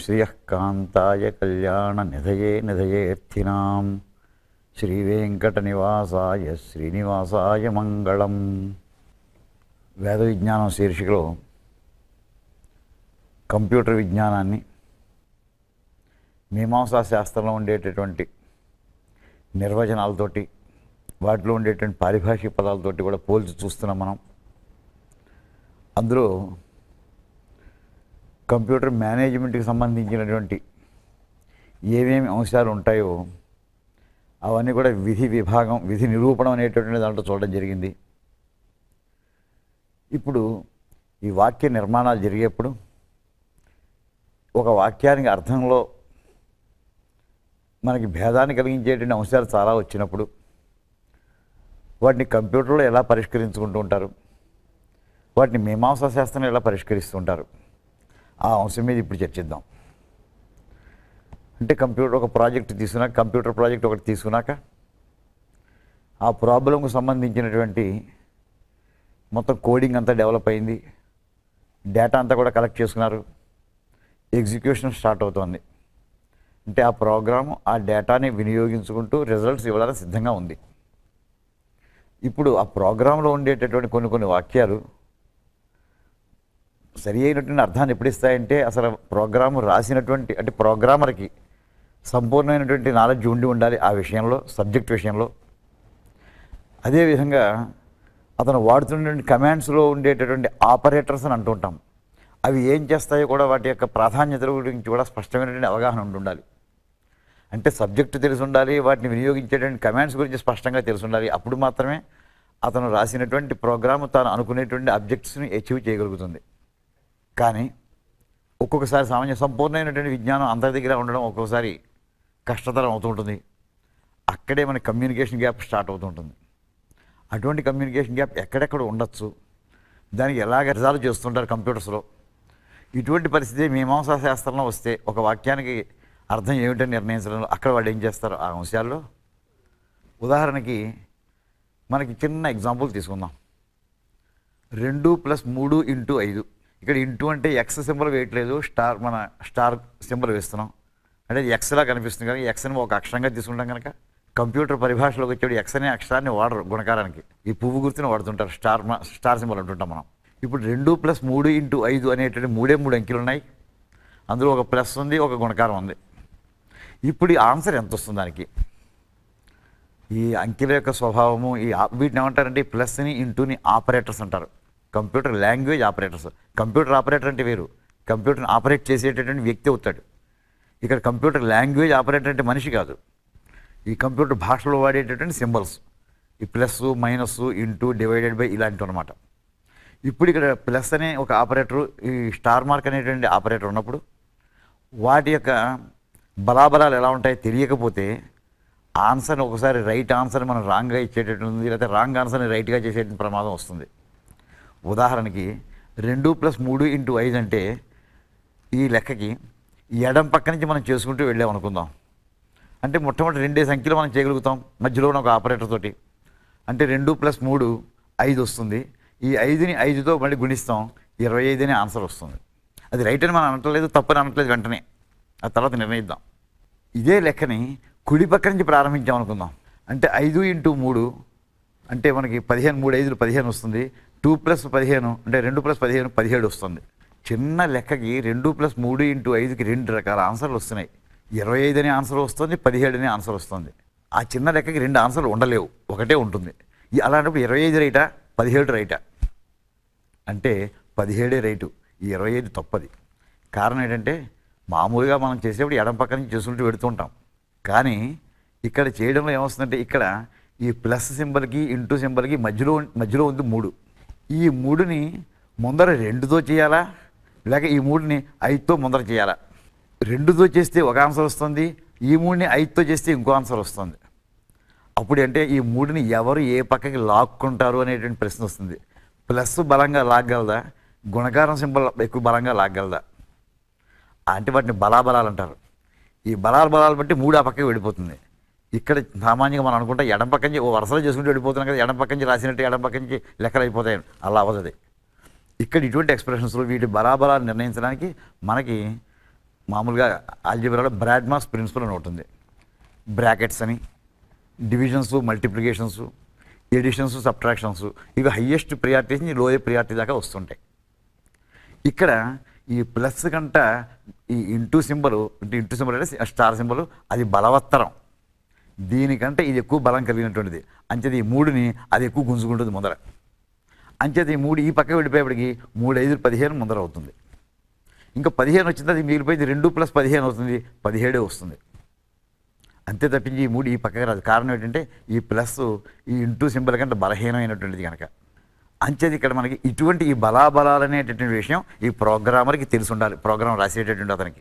శ్రియకాంతాయ కళ్యాణ నిధయే నిధయేర్థినాం శ్రీవేంకటనివాసాయ శ్రీనివాసాయ మంగళం వేద విజ్ఞానం శీర్షికలో కంప్యూటర్ విజ్ఞానాన్ని మీమాంసా శాస్త్రంలో ఉండేటటువంటి నిర్వచనాలతోటి వాటిలో ఉండేటువంటి పారిభాషిక పదాలతోటి కూడా పోల్చి చూస్తున్నాం మనం అందులో కంప్యూటర్ మేనేజ్మెంట్కి సంబంధించినటువంటి ఏమేమి అంశాలు ఉంటాయో అవన్నీ కూడా విధి విభాగం విధి నిరూపణం అనేటటువంటి దాంట్లో చూడడం జరిగింది ఇప్పుడు ఈ వాక్య నిర్మాణాలు జరిగేప్పుడు ఒక వాక్యానికి అర్థంలో మనకి భేదాన్ని కలిగించేటువంటి అంశాలు చాలా వచ్చినప్పుడు వాటిని కంప్యూటర్లో ఎలా పరిష్కరించుకుంటూ ఉంటారు వాటిని మీమాంసా శాస్త్రం ఎలా పరిష్కరిస్తుంటారు ఆ అంశం మీద ఇప్పుడు చర్చిద్దాం అంటే కంప్యూటర్ ఒక ప్రాజెక్ట్ తీసుకున్నాక కంప్యూటర్ ప్రాజెక్ట్ ఒకటి తీసుకున్నాక ఆ ప్రాబ్లంకు సంబంధించినటువంటి మొత్తం కోడింగ్ అంతా డెవలప్ అయింది డేటా అంతా కూడా కలెక్ట్ చేసుకున్నారు ఎగ్జిక్యూషన్ స్టార్ట్ అవుతోంది అంటే ఆ ప్రోగ్రాము ఆ డేటాని వినియోగించుకుంటూ రిజల్ట్స్ ఇవ్వడానికి సిద్ధంగా ఉంది ఇప్పుడు ఆ ప్రోగ్రాంలో ఉండేటటువంటి కొన్ని కొన్ని వాక్యాలు సరి అయినటువంటి అర్థాన్ని ఎప్పుడు ఇస్తాయంటే అసలు ప్రోగ్రాము రాసినటువంటి అంటే ప్రోగ్రామర్కి సంపూర్ణమైనటువంటి నాలెడ్జ్ ఉండి ఉండాలి ఆ విషయంలో సబ్జెక్ట్ విషయంలో అదేవిధంగా అతను వాడుతున్నటువంటి కమాండ్స్లో ఉండేటటువంటి ఆపరేటర్స్ అని అంటుంటాం అవి ఏం చేస్తాయో కూడా వాటి యొక్క ప్రాధాన్యతల గురించి కూడా స్పష్టమైనటువంటి అవగాహన ఉండి ఉండాలి అంటే సబ్జెక్టు తెలిసి ఉండాలి వాటిని వినియోగించేటువంటి కమాండ్స్ గురించి స్పష్టంగా తెలిసి ఉండాలి అప్పుడు మాత్రమే అతను రాసినటువంటి ప్రోగ్రాము తాను అనుకునేటువంటి అబ్జెక్ట్స్ని అచీవ్ చేయగలుగుతుంది కానీ ఒక్కొక్కసారి సామాన్య సంపూర్ణమైనటువంటి విజ్ఞానం అందరి దగ్గర ఉండడం ఒక్కొక్కసారి కష్టతరం అవుతుంటుంది అక్కడే మన కమ్యూనికేషన్ గ్యాప్ స్టార్ట్ అవుతుంటుంది అటువంటి కమ్యూనికేషన్ గ్యాప్ ఎక్కడెక్కడ ఉండొచ్చు దానికి ఎలాగ రిజాల్వ్ చేస్తుంటారు కంప్యూటర్స్లో ఇటువంటి పరిస్థితి మీమాంసా శాస్త్రంలో వస్తే ఒక వాక్యానికి అర్థం ఏమిటని నిర్ణయించడంలో అక్కడ వాళ్ళు ఏం చేస్తారు ఆ అంశాల్లో ఉదాహరణకి మనకి చిన్న ఎగ్జాంపుల్ తీసుకుందాం రెండు ప్లస్ మూడు ఇంటూ ఐదు ఇక్కడ ఇంటూ అంటే ఎక్స్ సింబల్ వేయట్లేదు స్టార్ మన స్టార్ సింబల్ వేస్తున్నాం అంటే ఎక్స్లా కనిపిస్తుంది కానీ ఎక్స్ని ఒక అక్షరంగా తీసుకుంటాం కనుక కంప్యూటర్ పరిభాషలోకి వచ్చేప్పుడు ఎక్స్ అనే అక్షరాన్ని వాడరు గుణకారానికి ఈ పువ్వు గుర్తుని వాడుతుంటారు స్టార్ మ- స్టార్ సింబల్ అంటుంటాం మనం ఇప్పుడు రెండు ప్లస్ మూడు ఇంటూ ఐదు అనేటువంటి మూడే మూడు అంకెలు ఉన్నాయి అందులో ఒక ప్లస్ ఉంది ఒక గుణకారం ఉంది ఇప్పుడు ఈ ఆన్సర్ ఎంత వస్తుంది దానికి ఈ అంకెల యొక్క స్వభావము ఈ ఆ- వీటిని ఏమంటారంటే ఈ ప్లస్ని ఇంటూని ఆపరేటర్స్ అంటారు computer language operators computer operator అంటే వేరు కంప్యూటర్ని ఆపరేట్ చేసేటటువంటి వ్యక్తి అవుతాడు ఇక్కడ కంప్యూటర్ లాంగ్వేజ్ ఆపరేటర్ అంటే మనిషి కాదు ఈ కంప్యూటర్ భాషలో వాడేటటువంటి సింబల్స్ ఈ plus minus into divided by ఇలాంటివి అనమాట ఇప్పుడు ఇక్కడ ప్లస్ అనే ఒక ఆపరేటర్ ఈ స్టార్ మార్క్ అనేటువంటి ఆపరేటర్ ఉన్నప్పుడు వాటి యొక్క బలాబలాలు ఎలా ఉంటాయో తెలియకపోతే ఆన్సర్ని ఒకసారి రైట్ ఆన్సర్ మనం రాంగ్గా ఇచ్చేటట్టుంది లేకపోతే రాంగ్ ఆన్సర్ని రైట్గా చేసేటువంటి ప్రమాదం వస్తుంది ఉదాహరణకి రెండు ప్లస్ మూడు ఇంటూ ఐదు అంటే ఈ లెక్కకి ఎడం పక్క నుంచి మనం చేసుకుంటూ వెళ్ళాం అనుకుందాం అంటే మొట్టమొదటి రెండే సంఖ్యలు మనం చేయగలుగుతాం మధ్యలో ఉన్న ఒక ఆపరేటర్ తోటి అంటే రెండు ప్లస్ మూడు ఐదు వస్తుంది ఈ ఐదుని ఐదుతో మళ్ళీ గుణిస్తాం ఇరవై ఐదు అనే ఆన్సర్ వస్తుంది అది రైట్ అని మనం అనట్లేదు తప్పని అనట్లేదు వెంటనే ఆ తర్వాత నిర్ణయిద్దాం ఇదే లెక్కని కుడి పక్క నుంచి ప్రారంభించాం అనుకుందాం అంటే ఐదు ఇంటూ మూడు అంటే మనకి పదిహేను మూడు ఐదులు పదిహేను వస్తుంది టూ ప్లస్ పదిహేను అంటే రెండు ప్లస్ పదిహేను పదిహేడు వస్తుంది చిన్న లెక్కకి రెండు ప్లస్ మూడు ఇంటూ ఐదుకి రెండు రకాల ఆన్సర్లు వస్తున్నాయి ఇరవై ఐదు అనే ఆన్సర్ వస్తుంది పదిహేడు అనే ఆన్సర్ వస్తుంది ఆ చిన్న లెక్కకి రెండు ఆన్సర్లు ఉండలేవు ఒకటే ఉంటుంది ఈ అలాంటప్పుడు ఇరవై ఐదు రైటా పదిహేడు రైటా అంటే పదిహేడే రైటు ఈ ఇరవై ఐదు తప్పది కారణం ఏంటంటే మామూలుగా మనం చేసేప్పుడు ఎడం పక్క నుంచి చేసుకుంటూ పెడుతుంటాం కానీ ఇక్కడ చేయడంలో ఏమొస్తుందంటే ఇక్కడ ఈ ప్లస్ సింబల్కి ఇంటూ సింబల్కి మధ్యలో మధ్యలో ఉంది మూడు ఈ మూడుని ముందర రెండుతో చేయాలా లేక ఈ మూడుని ఐదుతో ముందర చేయాలా రెండుతో చేస్తే ఒక ఆన్సర్ వస్తుంది ఈ మూడుని ఐదుతో చేస్తే ఇంకో ఆన్సర్ వస్తుంది అప్పుడు అంటే ఈ మూడుని ఎవరు ఏ పక్కకి లాక్కుంటారు అనేటువంటి ప్రశ్న వస్తుంది ప్లస్ బలంగా లాగగలదా గుణకారం సింబల్ ఎక్కువ బలంగా లాగగలదా అంటే వాటిని బలాబలాలు అంటారు ఈ బలాల బలాలు బట్టి మూడు ఆ పక్కకి వెళ్ళిపోతుంది ఇక్కడ సామాన్యంగా మనం అనుకుంటే ఎడం పక్క నుంచి ఓ వరుసలో చేసుకుంటూ వెళ్ళిపోతున్నాం కదా ఎడం పక్క నుంచి రాసినట్టు ఎడం పక్క నుంచి లెక్కలు అయిపోతాయి అలా అవ్వదు అది ఇక్కడ ఇటువంటి ఎక్స్ప్రెషన్స్లో వీటి బలాబలాలు నిర్ణయించడానికి మనకి మామూలుగా ఆల్జిబ్రాలో బ్రాడ్మాస్ ప్రిన్సిపల్ అని ఒకటి ఉంది బ్రాకెట్స్ అని డివిజన్స్ మల్టిప్లికేషన్స్ ఎడిషన్స్ సబ్ట్రాక్షన్స్ ఇవి హయ్యెస్ట్ ప్రియారిటీస్ నుంచి లోయర్ ప్రియారిటీ దాకా వస్తుంటాయి ఇక్కడ ఈ ప్లస్ కంట ఈ ఇంటూ సింబల్ అంటే ఇంటూ సింబల్ అంటే స్టార్ సింబల్ అది బలవత్తరం దీనికంటే ఇది ఎక్కువ బలం కలిగినటువంటిది అంచేది ఈ మూడుని అది ఎక్కువ గుంజుకుంటుంది ముందర అంచేది ఈ మూడు ఈ పక్క వెళ్ళిపోయేప్పటికి మూడు ఐదు పదిహేను ముందర అవుతుంది ఇంకా పదిహేను వచ్చింది అది మిగిలిపోయింది రెండు ప్లస్ పదిహేను అవుతుంది పదిహేడే వస్తుంది అంతే తప్పించి ఈ మూడు ఈ పక్కకి రాదు కారణం ఏంటంటే ఈ ప్లస్ ఈ ఇంటూ సింబల్ కంటే బలహీనమైనటువంటిది కనుక అంచేది ఇక్కడ మనకి ఇటువంటి ఈ బలాబలాలు అనేటటువంటి విషయం ఈ ప్రోగ్రామర్కి తెలిసి ఉండాలి ప్రోగ్రామ్ రాసేటటువంటి అతనికి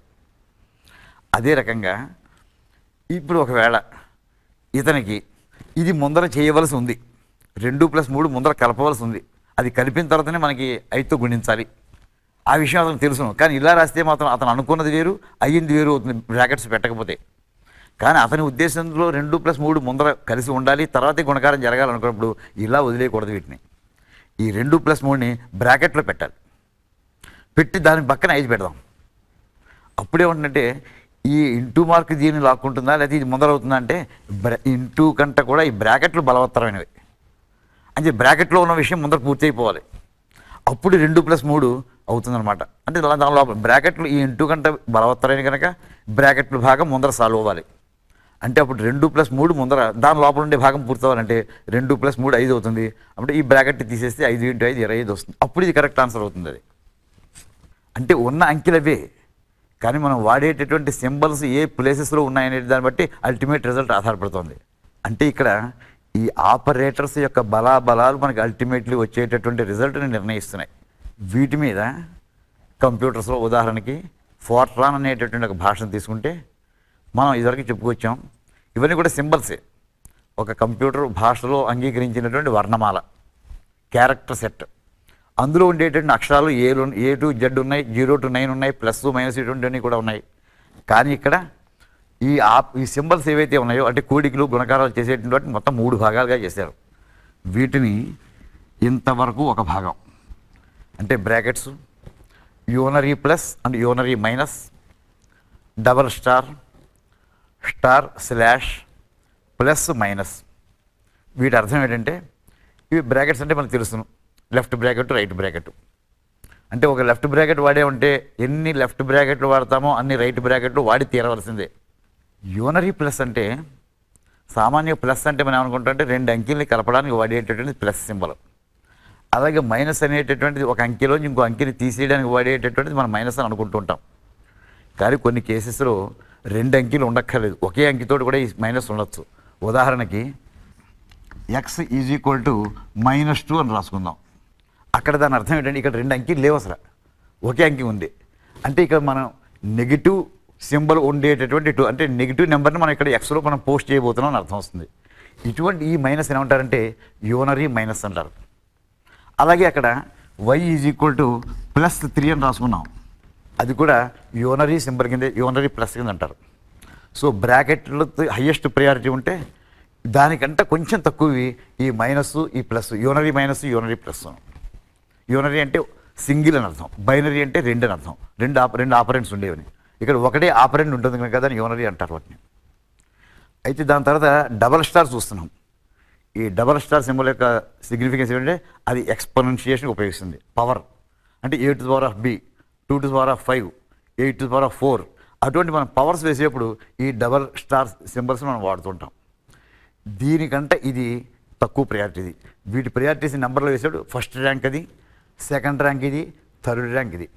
అదే రకంగా ఇప్పుడు ఒకవేళ ఇతనికి ఇది ముందర చేయవలసి ఉంది రెండు ప్లస్ మూడు ముందర కలపవలసి ఉంది అది కలిపిన తర్వాతనే మనకి ఐదుతో గుణించాలి ఆ విషయం అతను తెలుసును కానీ ఇలా రాస్తే మాత్రం అతను అనుకున్నది వేరు అయ్యింది వేరు అవుతుంది బ్రాకెట్స్ పెట్టకపోతే కానీ అతని ఉద్దేశంలో రెండు ప్లస్ మూడు ముందర కలిసి ఉండాలి తర్వాతే గుణకారం జరగాలనుకున్నప్పుడు ఇలా వదిలేయకూడదు వీటిని ఈ రెండు ప్లస్ మూడుని బ్రాకెట్లో పెట్టాలి పెట్టి దాని పక్కన ఐదు పెడదాం అప్పుడేమంటుందంటే ఈ ఇంటూ మార్క్ దీన్ని లాక్కుంటుందా లేకపోతే ఇది ముందర అవుతుందా అంటే బ్రా ఇంటూ కంటే కూడా ఈ బ్రాకెట్లు బలవత్తరమైనవి అంటే బ్రాకెట్లో ఉన్న విషయం ముందర పూర్తి అయిపోవాలి అప్పుడు రెండు ప్లస్ మూడు అవుతుందన్నమాట అంటే దా- దాని లోపల బ్రాకెట్లు ఈ ఇంటూ కంటే బలవత్తరైన కనుక బ్రాకెట్ల భాగం ముందర సాల్వ్ అవ్వాలి అంటే అప్పుడు రెండు ప్లస్ మూడు ముందర దాని లోపల ఉండే భాగం పూర్తవ్వాలంటే రెండు ప్లస్ మూడు ఐదు అవుతుంది అప్పుడు ఈ బ్రాకెట్ తీసేస్తే ఐదు ఇంటూ ఐదు ఇరవై ఐదు వస్తుంది అప్పుడు ఇది కరెక్ట్ ఆన్సర్ అవుతుంది అది అంటే ఉన్న అంకెలవే కానీ మనం వాడేటటువంటి సింబల్స్ ఏ ప్లేసెస్లో ఉన్నాయనే దాన్ని బట్టి అల్టిమేట్ రిజల్ట్ ఆధారపడుతుంది అంటే ఇక్కడ ఈ ఆపరేటర్స్ యొక్క బలాబలాలు మనకి అల్టిమేట్లీ వచ్చేటటువంటి రిజల్ట్ని నిర్ణయిస్తున్నాయి వీటి మీద కంప్యూటర్స్లో ఉదాహరణకి ఫోర్ట్రాన్ అనేటటువంటి ఒక భాషను తీసుకుంటే మనం ఇదివరకు చెప్పుకొచ్చాం ఇవన్నీ కూడా సింబల్సే ఒక కంప్యూటర్ భాషలో అంగీకరించినటువంటి వర్ణమాల క్యారెక్టర్ సెట్ అందులో ఉండేటువంటి అక్షరాలు ఏలు ఏ టు జెడ్ ఉన్నాయి జీరో టు నైన్ ఉన్నాయి ప్లస్ మైనస్ ఇటువంటివన్నీ కూడా ఉన్నాయి కానీ ఇక్కడ ఈ ఆప్ ఈ సింబల్స్ ఏవైతే ఉన్నాయో అంటే కూడికలు గుణకారాలు చేసేటువంటి వాటిని మొత్తం మూడు భాగాలుగా చేశారు వీటిని ఇంతవరకు ఒక భాగం అంటే brackets unary plus and unary minus double star star slash plus minus వీటి అర్థం ఏంటంటే ఇవి బ్రాకెట్స్ అంటే మనకు తెలుసును లెఫ్ట్ బ్రాకెట్ రైట్ బ్రాకెట్ అంటే ఒక లెఫ్ట్ బ్రాకెట్ వాడే ఉంటే ఎన్ని లెఫ్ట్ బ్రాకెట్లు వాడతామో అన్ని రైట్ బ్రాకెట్లు వాడి తీరవలసిందే యూనరీ ప్లస్ అంటే సామాన్య ప్లస్ అంటే మనం ఏమనుకుంటాం అంటే రెండు అంకెల్ని కలపడానికి వాడేటటువంటి ప్లస్ సింబల్ అలాగే మైనస్ అనేటటువంటిది ఒక అంకెలోంచి ఇంకో అంకెని తీసేయడానికి వాడేటటువంటిది మనం మైనస్ అని అనుకుంటుంటాం కానీ కొన్ని కేసెస్లో రెండు అంకెలు ఉండక్కర్లేదు ఒకే అంకెతోటి కూడా ఈ మైనస్ ఉండొచ్చు ఉదాహరణకి X is equal to minus two అని రాసుకుందాం అక్కడ దాని అర్థం ఏంటంటే ఇక్కడ రెండు అంకెలు లేవు అసలు ఒకే అంకె ఉంది అంటే ఇక్కడ మనం నెగిటివ్ సింబల్ ఉండేటటువంటి టూ అంటే నెగిటివ్ నెంబర్ని మనం ఇక్కడ ఎక్స్లో మనం పోస్ట్ చేయబోతున్నాం అని అర్థం వస్తుంది ఇటువంటి ఈ మైనస్ ఏమంటారంటే యూనరీ మైనస్ అంటారు అలాగే అక్కడ Y is equal to plus three అని రాసుకున్నాం అది కూడా యూనరీ సింబల్ కింద యూనరీ ప్లస్ కింద అంటారు సో బ్రాకెట్లో హయ్యెస్ట్ ప్రయారిటీ ఉంటే దానికంటే కొంచెం తక్కువ ఈ మైనస్ ఈ plus unary minus unary plus unary అంటే సింగిల్ అని అర్థం బైనరీ అంటే రెండు అని అర్థం రెండు ఆప రెండు ఆపరెంట్స్ ఉండేవని ఇక్కడ ఒకటే ఆపరెంట్ ఉంటుంది కనుక దాన్ని యూనరీ అంటారు వాటిని అయితే దాని తర్వాత డబల్ స్టార్ చూస్తున్నాం ఈ డబల్ స్టార్ సింబల్ యొక్క సిగ్నిఫికెన్స్ ఏంటంటే అది ఎక్స్పొనెన్షియేషన్ ఉపయోగిస్తుంది పవర్ అంటే eight to power of B two to power of five eight to power of four అటువంటి మనం పవర్స్ వేసేప్పుడు ఈ డబల్ స్టార్ సింబల్స్ మనం వాడుతుంటాం దీనికంటే ఇది తక్కువ ప్రయారిటీది వీటి ప్రయారిటీస్ నెంబర్లో వేసాడు ఫస్ట్ ర్యాంక్ అది సెకండ్ ర్యాంక్ ఇది థర్డ్ ర్యాంక్ ఇది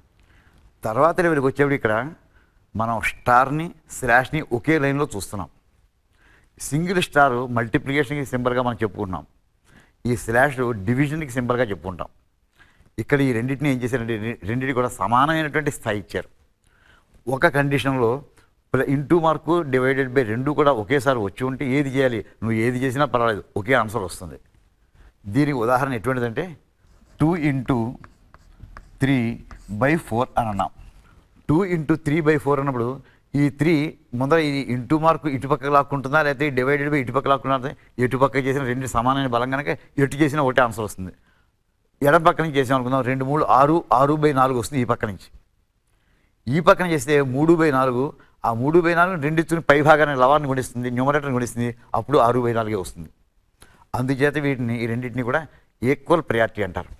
తర్వాత లెవెల్కి వచ్చేప్పుడు ఇక్కడ మనం స్టార్ని స్లాష్ని ఒకే లైన్లో చూస్తున్నాం సింగిల్ స్టార్ మల్టిప్లికేషన్కి సింబల్గా మనం చెప్పుకుంటున్నాం ఈ స్లాష్ డివిజన్కి సింబల్గా చెప్పుకుంటాం ఇక్కడ ఈ రెండింటిని ఏం చేశారంటే రె- రెండింటికి కూడా సమానమైనటువంటి స్థాయి ఇచ్చారు ఒక కండిషన్లో ఇంటూ మార్కు డివైడెడ్ బై రెండు కూడా ఒకేసారి వచ్చి ఉంటే ఏది చేయాలి నువ్వు ఏది చేసినా పర్వాలేదు ఒకే ఆన్సర్ వస్తుంది దీనికి ఉదాహరణ ఎటువంటిదంటే two into three by four అని అన్నాం two into three by four అన్నప్పుడు ఈ త్రీ ముందర ఇది ఇంటూ మార్కు ఇటుపక్క లాక్కుంటుందా లేకపోతే డివైడెడ్ బై ఇటుపక్క లాక్కుంటుందా ఎటుపక్క చేసిన రెండు సమానమైన బలం కనుక ఎటు చేసినా ఒకటే ఆన్సర్ వస్తుంది ఎడం పక్క నుంచి చేసాం అనుకుందాం రెండు మూడు ఆరు ఆరు బై నాలుగు వస్తుంది ఈ పక్క నుంచి ఈ పక్కన చేస్తే మూడు బై నాలుగు ఆ మూడు బై నాలుగు రెండించుని పై భాగాన్ని లవాన్ని గుణిస్తుంది న్యూమరేటర్ని గుణిస్తుంది అప్పుడు ఆరు బై నాలుగే వస్తుంది అందుచేత వీటిని ఈ రెండింటిని కూడా ఈక్వల్ ప్రయారిటీ అంటారు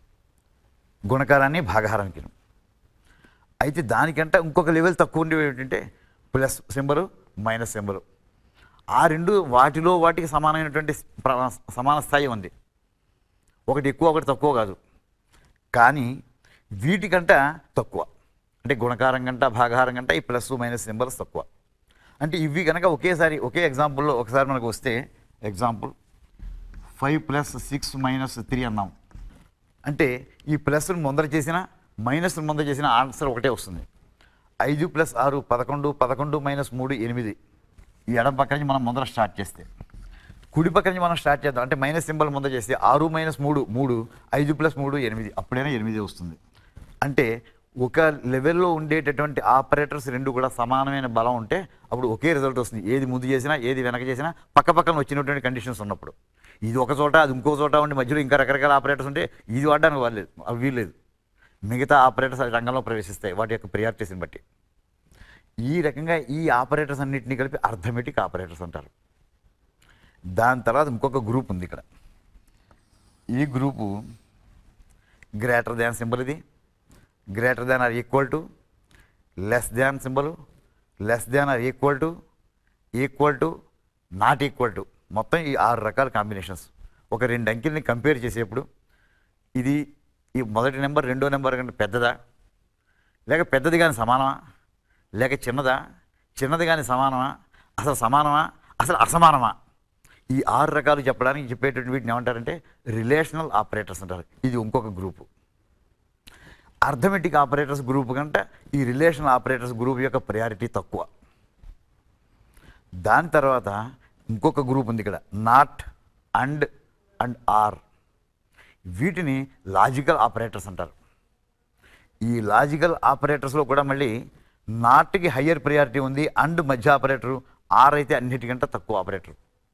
గుణకారాన్ని భాగహారానికి అయితే దానికంటే ఇంకొక లెవెల్ తక్కువ ఉండేవి ఏంటంటే ప్లస్ సింబలు మైనస్ సింబలు ఆ రెండు వాటిలో వాటికి సమానమైనటువంటి ప్ర- సమాన స్థాయి ఉంది ఒకటి ఎక్కువ ఒకటి తక్కువ కాదు కానీ వీటికంట తక్కువ అంటే గుణకారం కంట భాగాహారం కంట ఈ ప్లస్ మైనస్ సింబల్స్ తక్కువ అంటే ఇవి కనుక ఒకేసారి ఒకే ఎగ్జాంపుల్లో ఒకసారి మనకు వస్తే example five plus six minus three అన్నాం అంటే ఈ ప్లస్ను ముందర చేసిన మైనస్ను ముందర చేసిన ఆన్సర్ ఒకటే వస్తుంది ఐదు ప్లస్ ఆరు పదకొండు పదకొండు మైనస్ మూడు ఎనిమిది ఈ ఎడం పక్క నుంచి మనం ముందర స్టార్ట్ చేస్తే కుడి పక్క నుంచి మనం స్టార్ట్ చేద్దాం అంటే మైనస్ సింబల్ ముందర చేస్తే ఆరు మైనస్ మూడు మూడు ఐదు ప్లస్ మూడు ఎనిమిది అప్పుడైనా ఎనిమిది వస్తుంది అంటే ఒక లెవెల్లో ఉండేటటువంటి ఆపరేటర్స్ రెండు కూడా సమానమైన బలం ఉంటే అప్పుడు ఒకే రిజల్ట్ వస్తుంది ఏది ముందు చేసినా ఏది వెనక చేసినా పక్క పక్కన వచ్చినటువంటి కండిషన్స్ ఉన్నప్పుడు ఇది ఒక చోట అది ఇంకో చోట ఉండి మధ్యలో ఇంకా రకరకాల ఆపరేటర్స్ ఉంటే ఇది వాడడానికి వాళ్ళలేదు అవి వీల్లేదు మిగతా ఆపరేటర్స్ ఆ రంగంలో ప్రవేశిస్తాయి వాటి యొక్క ప్రియారిటీస్ని బట్టి ఈ రకంగా ఈ ఆపరేటర్స్ అన్నింటినీ కలిపి అర్థమెటిక్ ఆపరేటర్స్ అంటారు దాని తర్వాత ఇంకొక గ్రూప్ ఉంది ఇక్కడ ఈ గ్రూపు గ్రేటర్ దాన్ సింబల్ ఇది greater than or equal to less than symbol less than or equal to equal to not equal to మొత్తం ఈ ఆరు రకాల కాంబినేషన్స్ ఒక రెండు అంకెల్ని కంపేర్ చేసేప్పుడు ఇది ఈ మొదటి నెంబర్ రెండో నెంబర్ కంటే పెద్దదా లేక పెద్దది కానీ సమానమా లేక చిన్నదా చిన్నది కానీ సమానమా అసలు సమానమా అసలు అసమానమా ఈ ఆరు రకాలు చెప్పడానికి చెప్పేటువంటి వీటిని ఏమంటారంటే రిలేషనల్ ఆపరేటర్స్ అంటారు ఇది ఇంకొక గ్రూపు అర్థమెటిక్ ఆపరేటర్స్ గ్రూప్ కంటే ఈ రిలేషనల్ ఆపరేటర్స్ గ్రూప్ యొక్క ప్రయారిటీ తక్కువ దాని తర్వాత ఇంకొక గ్రూప్ ఉంది ఇక్కడ నాట్ అండ్ అండ్ ఆర్ వీటిని లాజికల్ ఆపరేటర్స్ అంటారు ఈ లాజికల్ ఆపరేటర్స్లో కూడా మళ్ళీ నాట్కి హయ్యర్ ప్రయారిటీ ఉంది అండ్ మధ్య ఆపరేటరు ఆర్ అయితే అన్నిటికంటే తక్కువ ఆపరేటర్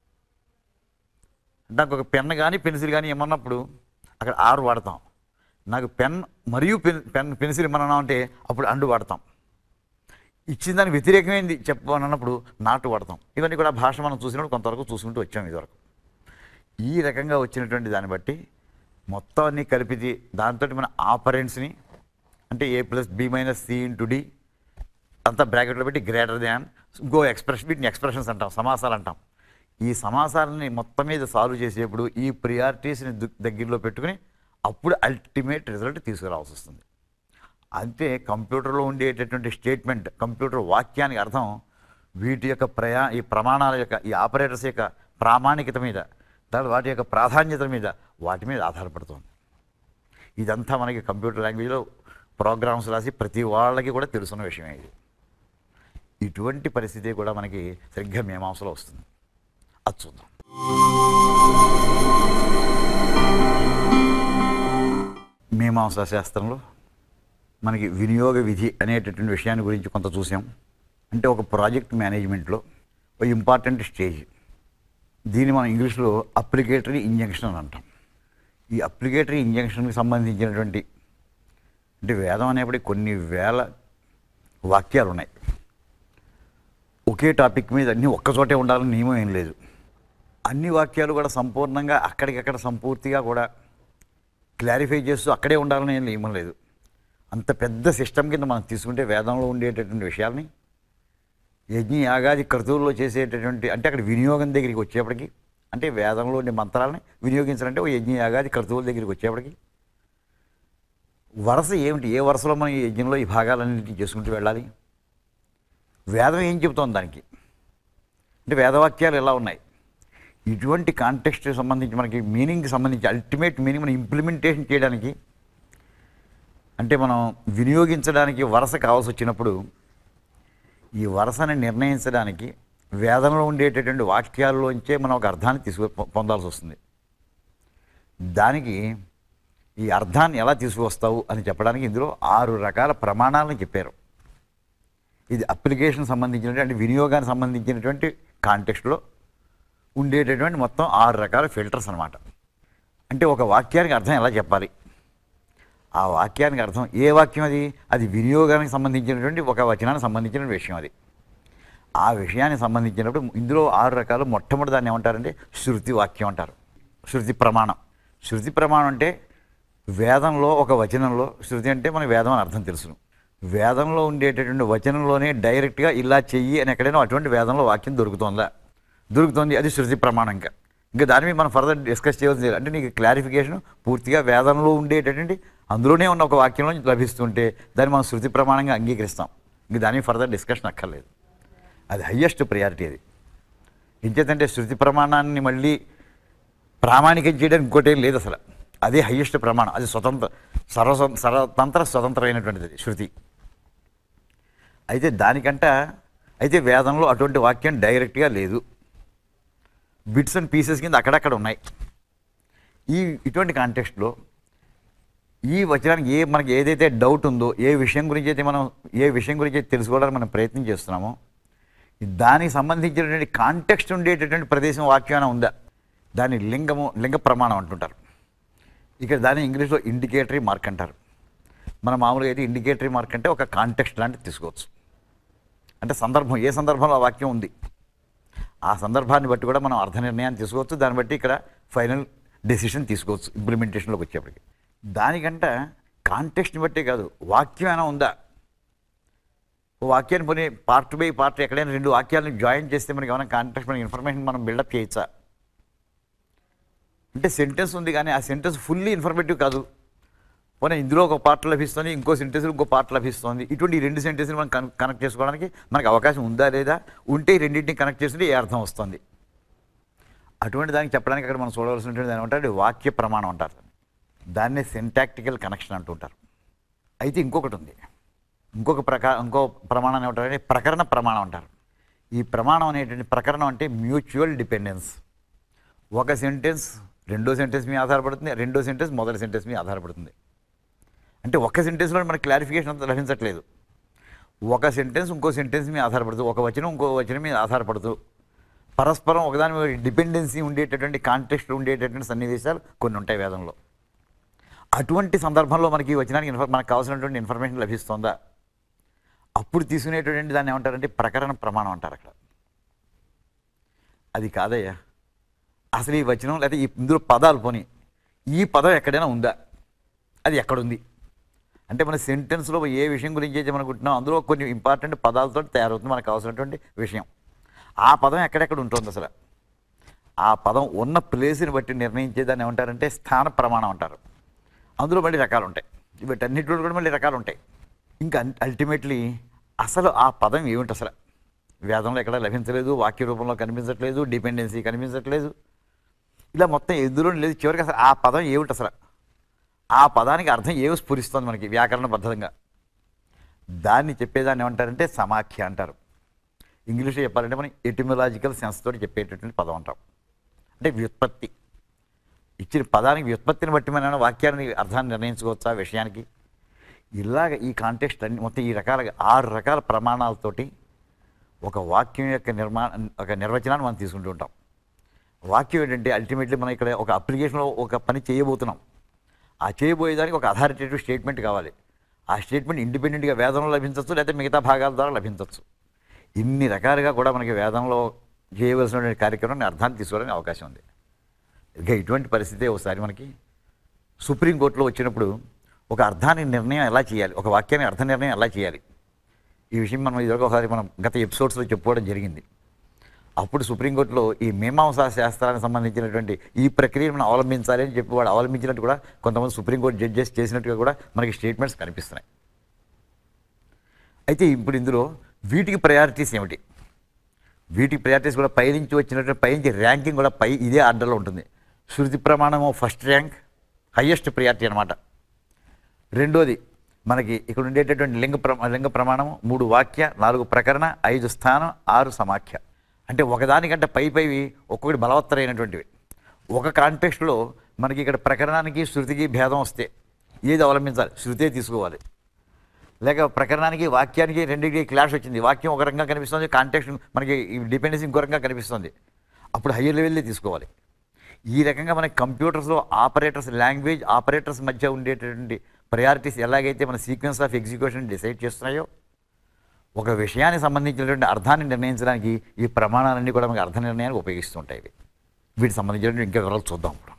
నాకు ఒక పెన్ కానీ పెన్సిల్ కానీ ఏమన్నప్పుడు అక్కడ ఆరు వాడతాం నాకు పెన్ మరియు పెన్ పెన్ పెన్సిల్ ఏమన్నా అంటే అప్పుడు అండు వాడతాం ఇచ్చిన దానికి వ్యతిరేకమైంది చెప్పనన్నప్పుడు నాటు వాడతాం ఇవన్నీ కూడా భాష మనం చూసినప్పుడు కొంతవరకు చూసుకుంటూ వచ్చాం ఇదివరకు ఈ రకంగా వచ్చినటువంటి దాన్ని బట్టి మొత్తం అన్ని కలిపి దాంతో మన ఆపరెంట్స్ని అంటే A plus B minus C into D అంతా బ్రాకెట్లో పెట్టి గ్రేటర్ దాన్ ఇంకో ఎక్స్ప్రెషన్ వీటిని ఎక్స్ప్రెషన్స్ అంటాం సమాసాలు అంటాం ఈ సమాసాలని మొత్తం మీద సాల్వ్ చేసేప్పుడు ఈ ప్రియారిటీస్ని దగ్గరలో పెట్టుకుని అప్పుడు అల్టిమేట్ రిజల్ట్ తీసుకురావాల్సి వస్తుంది అంతే కంప్యూటర్లో ఉండేటటువంటి స్టేట్మెంట్ కంప్యూటర్ వాక్యానికి అర్థం వీటి యొక్క ప్రయా ఈ ప్రమాణాల యొక్క ఈ ఆపరేటర్స్ యొక్క ప్రామాణికత మీద తర్వాత వాటి యొక్క ప్రాధాన్యత మీద వాటి మీద ఆధారపడుతుంది ఇదంతా మనకి కంప్యూటర్ లాంగ్వేజ్లో ప్రోగ్రామ్స్ రాసి ప్రతి వాళ్ళకి కూడా తెలుసున్న విషయమే ఇది ఇటువంటి పరిస్థితి కూడా మనకి సరిగ్గా మీమాంసలో వస్తుంది అది చూద్దాం మీమాంసా శాస్త్రంలో మనకి వినియోగ విధి అనేటటువంటి విషయాన్ని గురించి కొంత చూసాం అంటే ఒక ప్రాజెక్ట్ మేనేజ్మెంట్లో ఒక ఇంపార్టెంట్ స్టేజ్ దీన్ని మనం ఇంగ్లీష్లో అప్లికేటరీ ఇంజంక్షన్ అని అంటాం ఈ అప్లికేటరీ ఇంజంక్షన్కి సంబంధించినటువంటి అంటే వేదం అనేప్పటికీ కొన్ని వేల వాక్యాలు ఉన్నాయి ఒకే టాపిక్ మీద అన్నీ ఒక్కచోటే ఉండాలని నియమం ఏం లేదు అన్ని వాక్యాలు కూడా సంపూర్ణంగా అక్కడికక్కడ సంపూర్తిగా కూడా క్లారిఫై చేస్తూ అక్కడే ఉండాలని ఏం నియమం లేదు అంత పెద్ద సిస్టమ్ కింద మనం తీసుకుంటే వేదంలో ఉండేటటువంటి విషయాల్ని యజ్ఞ యాగాది క్రతువుల్లో చేసేటటువంటి అంటే అక్కడ వినియోగం దగ్గరికి వచ్చేప్పటికి అంటే వేదంలో ఉండే మంత్రాలని వినియోగించాలంటే ఓ యజ్ఞ యాగాది క్రతువుల దగ్గరికి వచ్చేప్పటికి వరుస ఏమిటి ఏ వరుసలో మనం ఈ యజ్ఞంలో ఈ భాగాలన్నింటినీ చేసుకుంటూ వెళ్ళాలి వేదం ఏం చెబుతోంది దానికి అంటే వేదవాక్యాలు ఎలా ఉన్నాయి ఇటువంటి కాంటెక్స్ట్ సంబంధించి మనకి మీనింగ్కి సంబంధించి అల్టిమేట్ మీనింగ్ మనం ఇంప్లిమెంటేషన్ చేయడానికి అంటే మనం వినియోగించడానికి వరస కావాల్సి వచ్చినప్పుడు ఈ వరసని నిర్ణయించడానికి వేదంలో ఉండేటటువంటి వాక్యాల్లోంచే మనం ఒక అర్థాన్ని తీసుకు పొ- పొందాల్సి వస్తుంది దానికి ఈ అర్థాన్ని ఎలా తీసుకువస్తావు అని చెప్పడానికి ఇందులో ఆరు రకాల ప్రమాణాలను చెప్పారు ఇది అప్లికేషన్ సంబంధించినటువంటి వినియోగానికి సంబంధించినటువంటి కాంటెక్స్ట్లో ఉండేటటువంటి మొత్తం ఆరు రకాల ఫిల్టర్స్ అన్నమాట అంటే ఒక వాక్యానికి అర్థం ఎలా చెప్పాలి ఆ వాక్యానికి అర్థం ఏ వాక్యం అది అది వినియోగానికి సంబంధించినటువంటి ఒక వచనానికి సంబంధించిన విషయం అది ఆ విషయానికి సంబంధించినప్పుడు ఇందులో ఆరు రకాలు మొట్టమొదటి దాన్ని ఏమంటారంటే శృతి వాక్యం అంటారు శృతి ప్రమాణం శృతి ప్రమాణం అంటే వేదంలో ఒక వచనంలో శృతి అంటే మనకి వేదం అని అర్థం తెలుసును వేదంలో ఉండేటటువంటి వచనంలోనే డైరెక్ట్గా ఇలా చెయ్యి అని ఎక్కడైనా అటువంటి వేదంలో వాక్యం దొరుకుతుందా దొరుకుతుంది అది శృతి ప్రమాణం ఇంకా ఇంకా దాని మీద మనం ఫర్దర్ డిస్కస్ చేయవలసింది లేదు. అంటే నీకు క్లారిఫికేషన్ పూర్తిగా వేదంలో ఉండేటటువంటి అందులోనే ఉన్న ఒక వాక్యంలో లభిస్తుంటే దాన్ని మనం శృతి ప్రమాణంగా అంగీకరిస్తాం ఇంక దాని మీద ఫర్దర్ డిస్కషన్ అక్కర్లేదు అది హయ్యెస్ట్ ప్రయారిటీ అది ఇంకేతంటే శృతి ప్రమాణాన్ని మళ్ళీ ప్రామాణికం చేయడానికి ఇంకోటి ఏం లేదు అసలు అదే హయ్యెస్ట్ ప్రమాణం అది స్వతంత్ర సర్వ సర్వతంత్ర స్వతంత్రమైనటువంటిది అది శృతి అయితే దానికంట అయితే వేదంలో అటువంటి వాక్యం డైరెక్ట్గా లేదు బిట్స్ అండ్ పీసెస్ కింద అక్కడక్కడ ఉన్నాయి ఈ ఇటువంటి కాంటెక్స్ట్లో ఈ వచనానికి ఏ మనకి ఏదైతే డౌట్ ఉందో ఏ విషయం గురించి అయితే మనం ఏ విషయం గురించి అయితే తెలుసుకోవడానికి మనం ప్రయత్నం చేస్తున్నామో దానికి సంబంధించినటువంటి కాంటెక్స్ట్ ఉండేటటువంటి ప్రదేశం వాక్యాన ఉందా దాని లింగము లింగ ప్రమాణం అంటుంటారు ఇక్కడ దాన్ని ఇంగ్లీష్లో ఇండికేటరీ మార్క్ అంటారు మన మామూలుగా అయితే ఇండికేటరీ మార్క్ అంటే ఒక కాంటెక్స్ట్ లాంటిది తీసుకోవచ్చు అంటే సందర్భం ఏ సందర్భంలో ఆ వాక్యం ఉంది ఆ సందర్భాన్ని బట్టి కూడా మనం అర్థ నిర్ణయాన్ని తీసుకోవచ్చు దాన్ని బట్టి ఇక్కడ ఫైనల్ డెసిషన్ తీసుకోవచ్చు ఇంప్లిమెంటేషన్లోకి వచ్చేప్పటికి దానికంట కాంటెక్స్ట్ని బట్టే కాదు వాక్యం అయినా ఉందా ఓ వాక్యాన్ని పోనీ పార్ట్ బై పార్ట్ ఎక్కడైనా రెండు వాక్యాలను జాయిన్ చేస్తే మనకి ఏమైనా కాంటెక్స్ట్ మనకి ఇన్ఫర్మేషన్ మనం బిల్డప్ చేయొచ్చా అంటే సెంటెన్స్ ఉంది కానీ ఆ సెంటెన్స్ ఫుల్లీ ఇన్ఫర్మేటివ్ కాదు పోనీ ఇందులో ఒక పార్ట్ లభిస్తుంది ఇంకో సెంటెన్స్ ఇంకో పార్ట్ లభిస్తుంది ఇటువంటి ఈ రెండు సెంటెన్స్ని మనం కనెక్ట్ కనెక్ట్ చేసుకోవడానికి మనకు అవకాశం ఉందా లేదా ఉంటే ఈ రెండింటిని కనెక్ట్ చేస్తుంటే ఏ అర్థం వస్తుంది అటువంటి దానికి చెప్పడానికి అక్కడ మనం చూడవలసినటువంటి దాని ఏమంటారు వాక్య ప్రమాణం అంటారు దాన్నే సింటాక్టికల్ కనెక్షన్ అంటుంటారు అయితే ఇంకొకటి ఉంది ఇంకొక ప్రకారం ఇంకో ప్రమాణం ఏమంటారంటే ప్రకరణ ప్రమాణం అంటారు ఈ ప్రమాణం అనేటువంటి ప్రకరణం అంటే మ్యూచువల్ డిపెండెన్స్ ఒక సెంటెన్స్ రెండో సెంటెన్స్ మీద ఆధారపడుతుంది రెండో సెంటెన్స్ మొదటి సెంటెన్స్ మీద ఆధారపడుతుంది అంటే ఒక సెంటెన్స్లో మనకి క్లారిఫికేషన్ అంత లభించట్లేదు ఒక సెంటెన్స్ ఇంకో సెంటెన్స్ మీద ఆధారపడుతూ ఒక వచనం ఇంకో వచనం మీద ఆధారపడుతూ పరస్పరం ఒకదాని మీద డిపెండెన్సీ ఉండేటటువంటి కాంటెక్స్ట్ ఉండేటటువంటి సన్నివేశాలు కొన్ని ఉంటాయి వేదంలో అటువంటి సందర్భంలో మనకి ఈ వచనానికి ఇన్ఫర్ మనకు కావాల్సినటువంటి ఇన్ఫర్మేషన్ లభిస్తుందా అప్పుడు తీసుకునేటటువంటి దాన్ని ఏమంటారంటే ప్రకరణ ప్రమాణం అంటారు అక్కడ అది కాదయ్యా అసలు ఈ వచనం లేకపోతే ఈ ఇందులో పదాలు పోని ఈ పదం ఎక్కడైనా ఉందా అది ఎక్కడుంది అంటే మన సెంటెన్స్లో ఏ విషయం గురించి అయితే అనుకుంటున్నాం అందులో కొన్ని ఇంపార్టెంట్ పదాలతో తయారవుతుంది మనకు కావాల్సినటువంటి విషయం ఆ పదం ఎక్కడెక్కడ ఉంటుంది అసలు ఆ పదం ఉన్న ప్లేస్ని బట్టి నిర్ణయించేదాన్ని ఏమంటారంటే స్థాన ప్రమాణం అంటారు అందులో మళ్ళీ రకాలు ఉంటాయి వీటన్నిటిలో కూడా మళ్ళీ రకాలు ఉంటాయి ఇంకా అల్టిమేట్లీ అసలు ఆ పదం ఏమిటి అసలు వేదంలో ఎక్కడ లభించలేదు వాక్య రూపంలో కనిపించట్లేదు డిపెండెన్సీ కనిపించట్లేదు ఇలా మొత్తం ఎందులో లేదు చివరికి అసలు ఆ పదం ఏమిటి అసలు ఆ పదానికి అర్థం ఏమి స్ఫురిస్తుంది మనకి వ్యాకరణబద్ధంగా దాన్ని చెప్పేదాన్ని ఏమంటారంటే సమాఖ్య అంటారు ఇంగ్లీష్లో చెప్పాలంటే మనం ఎటిమలాజికల్ సెన్స్ తోటి చెప్పేటటువంటి పదం అంటాం అంటే వ్యుత్పత్తి ఇచ్చిన పదానికి వ్యుత్పత్తిని బట్టి మనం వాక్యాన్ని అర్థాన్ని నిర్ణయించుకోవచ్చా ఆ విషయానికి ఇలాగ ఈ కాంటెక్స్ట్ అన్ని మొత్తం ఈ రకాల ఆరు రకాల ప్రమాణాలతోటి ఒక వాక్యం యొక్క నిర్మాణ ఒక నిర్వచనాన్ని మనం తీసుకుంటూ ఉంటాం వాక్యం ఏంటంటే అల్టిమేట్లీ మనం ఇక్కడ ఒక అప్లికేషన్లో ఒక పని చేయబోతున్నాం ఆ చేయబోయేదానికి ఒక అథారిటేటివ్ స్టేట్మెంట్ కావాలి ఆ స్టేట్మెంట్ ఇండిపెండెంట్గా వేదంలో లభించవచ్చు లేకపోతే మిగతా భాగాల ద్వారా లభించవచ్చు ఇన్ని రకాలుగా కూడా మనకి వేదంలో చేయవలసినటువంటి కార్యక్రమాన్ని అర్థాన్ని తీసుకోవడానికి అవకాశం ఉంది ఇక ఇటువంటి పరిస్థితే ఒకసారి మనకి సుప్రీంకోర్టులో వచ్చినప్పుడు ఒక అర్థాన్ని నిర్ణయం ఎలా చేయాలి ఒక వాక్యాన్ని అర్థ నిర్ణయం ఎలా చేయాలి ఈ విషయం మనం ఇదివరకు ఒకసారి మనం గత ఎపిసోడ్స్లో చెప్పుకోవడం జరిగింది అప్పుడు సుప్రీంకోర్టులో ఈ మీమాంసా శాస్త్రానికి సంబంధించినటువంటి ఈ ప్రక్రియను మనం అవలంబించాలి అని చెప్పి వాడు అవలంబించినట్టు కూడా కొంతమంది సుప్రీంకోర్టు జడ్జెస్ చేసినట్టుగా కూడా మనకి స్టేట్మెంట్స్ కనిపిస్తున్నాయి అయితే ఇప్పుడు ఇందులో వీటికి ప్రయారిటీస్ ఏమిటి వీటికి ప్రయారిటీస్ కూడా పై నుంచి వచ్చినటువంటి పై నుంచి ర్యాంకింగ్ కూడా పై ఇదే ఆర్డర్లో ఉంటుంది శృతి ప్రమాణము ఫస్ట్ ర్యాంక్ హయ్యెస్ట్ ప్రయారిటీ అనమాట రెండోది మనకి ఇక్కడ ఉండేటటువంటి లింగ ప్ర లింగ ప్రమాణము మూడు వాక్య నాలుగు ప్రకరణ ఐదు స్థానం ఆరు సమాఖ్య అంటే ఒకదానికంటే పై పైవి ఒక్కొక్కటి బలవత్తరైనటువంటివి ఒక కాంటెక్స్ట్లో మనకి ఇక్కడ ప్రకరణానికి శృతికి భేదం వస్తే ఏది అవలంబించాలి శృతే తీసుకోవాలి లేక ప్రకరణానికి వాక్యానికి రెండింటికి క్లాష్ వచ్చింది వాక్యం ఒక రకంగా కనిపిస్తుంది కాంటెక్స్ట్ మనకి డిపెండెన్సీ ఇంకో రకంగా కనిపిస్తుంది అప్పుడు హయ్యర్ లెవెల్లే తీసుకోవాలి ఈ రకంగా మనకి కంప్యూటర్స్లో ఆపరేటర్స్ లాంగ్వేజ్ ఆపరేటర్స్ మధ్య ఉండేటటువంటి ప్రయారిటీస్ ఎలాగైతే మన సీక్వెన్స్ ఆఫ్ ఎగ్జిక్యూషన్ డిసైడ్ చేస్తున్నాయో ఒక విషయానికి సంబంధించినటువంటి అర్థాన్ని నిర్ణయించడానికి ఈ ప్రమాణాలన్నీ కూడా మనకి అర్థ నిర్ణయానికి ఉపయోగిస్తుంటాయి ఇవి వీటికి సంబంధించినటువంటి ఇంకా వివరాలు చూద్దాం ఇప్పుడు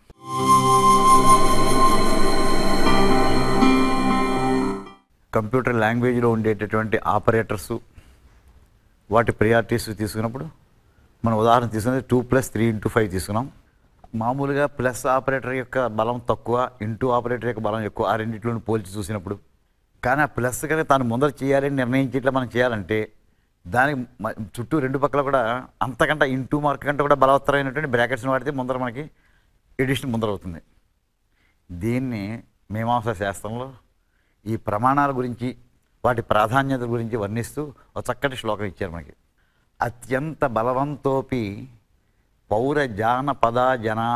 కంప్యూటర్ లాంగ్వేజ్లో ఉండేటటువంటి ఆపరేటర్స్ వాటి ప్రియారిటీస్ తీసుకున్నప్పుడు మన ఉదాహరణ తీసుకున్నది two plus three into five తీసుకున్నాం మామూలుగా ప్లస్ ఆపరేటర్ యొక్క బలం తక్కువ ఇంటూ ఆపరేటర్ యొక్క బలం ఎక్కువ ఆ రెండింటిలోని పోల్చి చూసినప్పుడు కానీ ఆ ప్లస్ కనుక తాను ముందర చేయాలని నిర్ణయించేట్లా మనం చేయాలంటే దానికి మ- చుట్టూ రెండు పక్కల కూడా అంతకంటే ఇంటూ మార్క్ కంటే కూడా బలవత్తరమైనటువంటి బ్రాకెట్స్ని వాడితే ముందర మనకి ఎడిషన్ ముందర అవుతుంది దీన్ని మీమాంసా శాస్త్రంలో ఈ ప్రమాణాల గురించి వాటి ప్రాధాన్యత గురించి వర్ణిస్తూ ఒక చక్కటి శ్లోకం ఇచ్చారు మనకి అత్యంత బలవంతోపి పౌర జానపదా జనా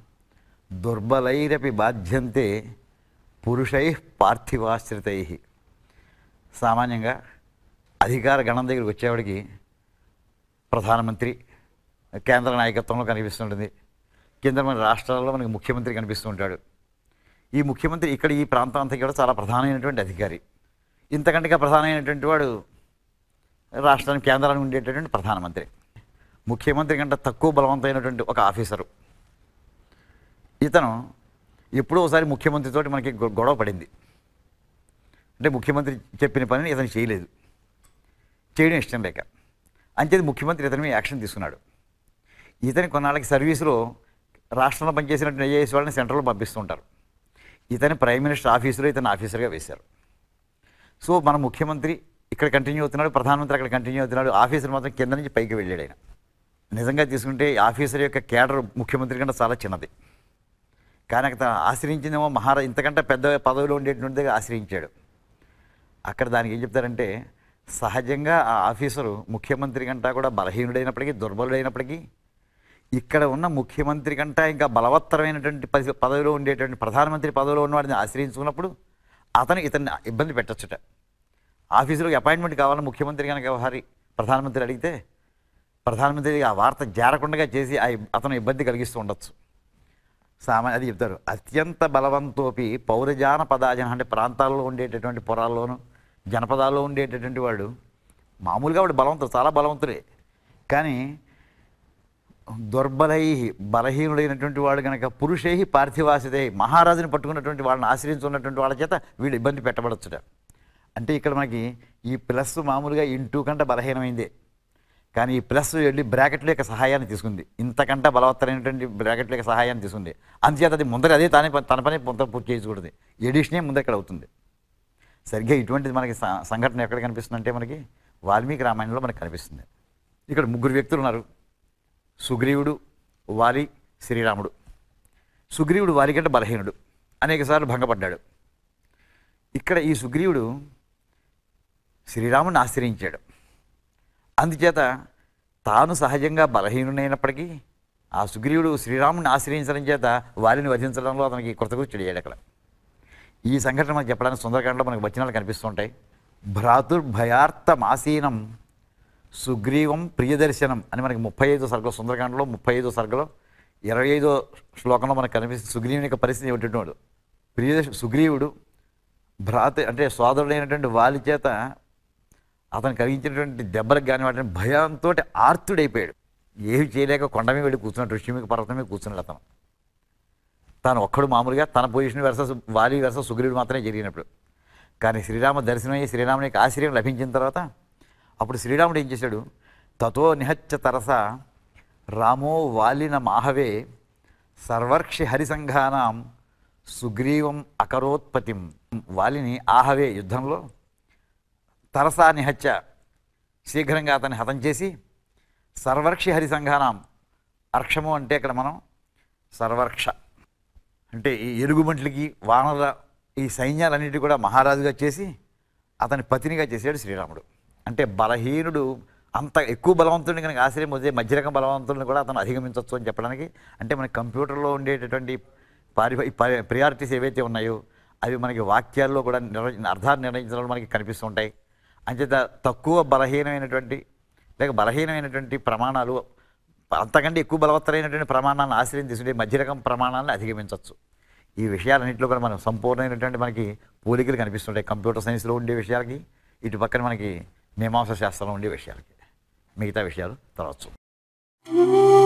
దుర్బలైరపి బాధ్యంతే పురుషై పార్థివాశ్రితై సామాన్యంగా అధికార గణం దగ్గరికి వచ్చేవాడికి ప్రధానమంత్రి కేంద్ర నాయకత్వంలో కనిపిస్తుంటుంది కింద మన రాష్ట్రాల్లో మనకి ముఖ్యమంత్రి కనిపిస్తూ ఉంటాడు ఈ ముఖ్యమంత్రి ఇక్కడ ఈ ప్రాంతం అంతా కూడా చాలా ప్రధానమైనటువంటి అధికారి ఇంతకంటే ప్రధానమైనటువంటి వాడు రాష్ట్రానికి కేంద్రానికి ఉండేటటువంటి ప్రధానమంత్రి ముఖ్యమంత్రి కంటే తక్కువ బలవంతమైనటువంటి ఒక ఆఫీసరు ఇతను ఎప్పుడో ఒకసారి ముఖ్యమంత్రితోటి మనకి గొ- గొడవ పడింది అంటే ముఖ్యమంత్రి చెప్పిన పనిని ఇతను చేయలేదు చేయడం ఇష్టం లేక అంచేది ముఖ్యమంత్రి ఇతని మీద యాక్షన్ తీసుకున్నాడు ఇతని కొన్నాళ్ళకి సర్వీసులో రాష్ట్రంలో పనిచేసినటువంటి ఐఏఎస్ వాళ్ళని సెంట్రల్లో పంపిస్తుంటారు ఇతని ప్రైమ్ మినిస్టర్ ఆఫీసులో ఇతను ఆఫీసర్గా వేశారు సో మన ముఖ్యమంత్రి ఇక్కడ కంటిన్యూ అవుతున్నాడు ప్రధానమంత్రి అక్కడ కంటిన్యూ అవుతున్నాడు ఆఫీసర్ మాత్రం కింద నుంచి పైకి వెళ్ళాడు ఆయన నిజంగా తీసుకుంటే ఈ ఆఫీసర్ యొక్క కేడర్ ముఖ్యమంత్రి కంటే చాలా చిన్నది కానీ అక్కడ ఆశ్రయించిందేమో మహారా ఇంతకంటే పెద్ద పదవిలో ఉండేటువంటి దగ్గర ఆశ్రయించాడు అక్కడ దానికి ఏం చెప్తారంటే సహజంగా ఆ ఆఫీసరు ముఖ్యమంత్రి కంటా కూడా బలహీనుడైనప్పటికీ దుర్బలుడైనప్పటికీ ఇక్కడ ఉన్న ముఖ్యమంత్రి కంటా ఇంకా బలవత్తరమైనటువంటి పది- పదవిలో ఉండేటువంటి ప్రధానమంత్రి పదవిలో ఉన్నవాడిని ఆశ్రయించుకున్నప్పుడు అతను ఇతన్ని ఇబ్బంది పెట్టచ్చుట ఆఫీసులోకి అపాయింట్మెంట్ కావాలని ముఖ్యమంత్రి కనుక వ్యవహారి ప్రధానమంత్రి అడిగితే ప్రధానమంత్రి ఆ వార్త జారకుండా చేసి ఆ ఇబ్- అతను ఇబ్బంది కలిగిస్తూ ఉండొచ్చు సామాన్య అది చెప్తారు అత్యంత బలవంతోపి పౌరజాన పదాజన అంటే ప్రాంతాల్లో ఉండేటటువంటి పొరాల్లోనూ జనపదాల్లో ఉండేటటువంటి వాడు మామూలుగా వాడు బలవంతుడు చాలా బలవంతుడే కానీ దుర్బలై బలహీనుడైనటువంటి వాడు కనుక పురుషై పార్థివాసిదై మహారాజుని పట్టుకున్నటువంటి వాళ్ళని ఆశ్రయించున్నటువంటి వాళ్ళ చేత వీడు ఇబ్బంది పెట్టబడచ్చుట అంటే ఇక్కడ మనకి ఈ ప్లస్ మామూలుగా ఇంటూ కంటే బలహీనమైందే కానీ ఈ ప్లస్ వెళ్ళి బ్రాకెట్ల యొక్క సహాయాన్ని తీసుకుంది ఇంతకంటే బలవత్తరైనటువంటి బ్రాకెట్ల యొక్క సహాయాన్ని తీసుకుంది అందుచేత అది ముందర అదే తానే ప- తన పని ముందర పూర్తి చేయకూడదు ఎడిషనే ముందర ఇక్కడ అవుతుంది సరిగ్గా ఇటువంటిది మనకి స- సంఘటన ఎక్కడ కనిపిస్తుంది అంటే మనకి వాల్మీకి రామాయణంలో మనకి కనిపిస్తుంది ఇక్కడ ముగ్గురు వ్యక్తులు ఉన్నారు సుగ్రీవుడు వాలి శ్రీరాముడు సుగ్రీవుడు వారికంటే బలహీనుడు అనేకసార్లు భంగపడ్డాడు ఇక్కడ ఈ సుగ్రీవుడు శ్రీరాముడిని ఆశ్రయించాడు అందుచేత తాను సహజంగా బలహీనుడైనప్పటికీ ఆ సుగ్రీవుడు శ్రీరాముడిని ఆశ్రయించడం చేత వారిని వధించడంలో అతనికి కృతకృత్యుడయ్యాడు అక్కడ ఈ సంఘటన మనకు చెప్పడానికి సుందరకాండలో మనకు వచనాలు కనిపిస్తుంటాయి భ్రాతుర్భయార్థమాసీనం సుగ్రీవం ప్రియదర్శనం అని మనకి ముప్పై ఐదో సర్గలో సుందరకాండలో ముప్పై ఐదో సర్గలో ఇరవై ఐదో శ్లోకంలో మనకు కనిపిస్తుంది సుగ్రీవుని యొక్క పరిస్థితి ఏమిటంటే ప్రియదర్శ సుగ్రీవుడు భ్రాత అంటే సోదరుడైనటువంటి వాలి చేత అతను కలిగించినటువంటి దెబ్బలకు కానీ వాటిని భయంతో ఆర్తుడైపోయాడు ఏమి చేయలేక కొండ మీద వెళ్ళి కూర్చున్నాడు ఋషి మీద పర్వతం మీద కూర్చున్నాడు అతను తాను ఒక్కడు మామూలుగా తన పొజిషన్ వెరస వాలి వెరస సుగ్రీవుడు మాత్రమే జరిగినప్పుడు కానీ శ్రీరామ దర్శనం అయ్యి శ్రీరాముని యొక్క ఆశ్రయం లభించిన తర్వాత అప్పుడు శ్రీరాముడు ఏం చేశాడు తతో నిహత్య తరస రామో వాలిన మాహవే సర్వర్క్షి హరిసంఘానాం సుగ్రీవం అకరోత్పతిం వాలిని ఆహవే యుద్ధంలో తరసా నిహత్య శీఘ్రంగా అతన్ని హతం చేసి సర్వర్క్షి హరిసంఘానాం అర్క్షము అంటే ఇక్కడ మనం సర్వర్క్ష అంటే ఈ ఎలుగుబంట్లకి వానర ఈ సైన్యాలన్నిటి కూడా మహారాజుగా చేసి అతని పతినిగా చేశాడు శ్రీరాముడు అంటే బలహీనుడు అంత ఎక్కువ బలవంతుడిని కనుక ఆశ్రయం వస్తే మధ్యరకం బలవంతుడిని కూడా అతను అధిగమించవచ్చు అని చెప్పడానికి అంటే మన కంప్యూటర్లో ఉండేటటువంటి పారి ప్రియారిటీస్ ఏవైతే ఉన్నాయో అవి మనకి వాక్యాల్లో కూడా నిర్వ అర్థాన్ని నిర్ణయించడంలో మనకి కనిపిస్తూ ఉంటాయి అంచేత తక్కువ బలహీనమైనటువంటి లేక బలహీనమైనటువంటి ప్రమాణాలు అంతకంటే ఎక్కువ బలవత్తరైనటువంటి ప్రమాణాలను ఆశ్రయం తీసుకుంటే మధ్యరకం ప్రమాణాలను అధిగమించవచ్చు ఈ విషయాలన్నింటిలో కూడా మనం సంపూర్ణమైనటువంటి మనకి పోలికలు కనిపిస్తుంటాయి కంప్యూటర్ సైన్స్లో ఉండే విషయాలకి ఇటు పక్కన మనకి మీమాంస శాస్త్రంలో ఉండే విషయాలకి మిగతా విషయాలు తర్వాత చూద్దాం.